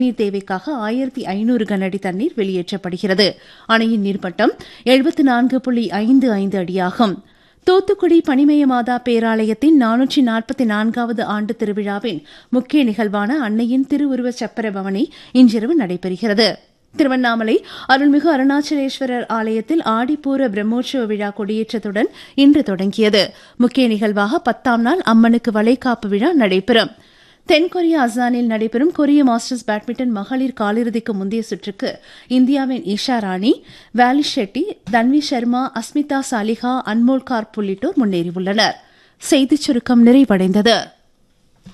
நீர் தேவைக்காக ஆயிரத்தி ஐநூறு கனஅடி தண்ணீர் வெளியேற்றப்படுகிறது அணையின் நீர்மட்டம் எழுபத்து நான்கு புள்ளி ஐந்து ஐந்து அடியாகும் தூத்துக்குடி பனிமய மாதா பேராலயத்தின் நானூற்றி நாற்பத்தி நான்காவது ஆண்டு திருவிழாவின் முக்கிய நிகழ்வான அன்னையின் திருவுருவ சப்பர பவனி இன்றிரவு நடைபெறுகிறது திருவண்ணாமலை அருள்மிகு அருணாச்சலேஸ்வரர் ஆலயத்தில் ஆடிப்பூர பிரம்மோற்சவ விழா கொடியேற்றத்துடன் இன்று தொடங்கியது முக்கிய நிகழ்வாக பத்தாம் நாள் அம்மனுக்கு வளைகாப்பு விழா நடைபெறும் தென்கொரியா அசானில் நடைபெறும் கொரிய மாஸ்டர்ஸ் பேட்மிண்டன் மகளிர் காலிறுதிக்கு முந்தைய சுற்றுக்கு இந்தியாவின் ஈஷா ராணி வேலி ஷெட்டி தன்வி சர்மா அஸ்மிதா சாலிஹா அன்மோல் கார்ப் உள்ளிட்டோர் முன்னேறியுள்ளனர் செய்திச் சுருக்கம் நிறைவடைந்தது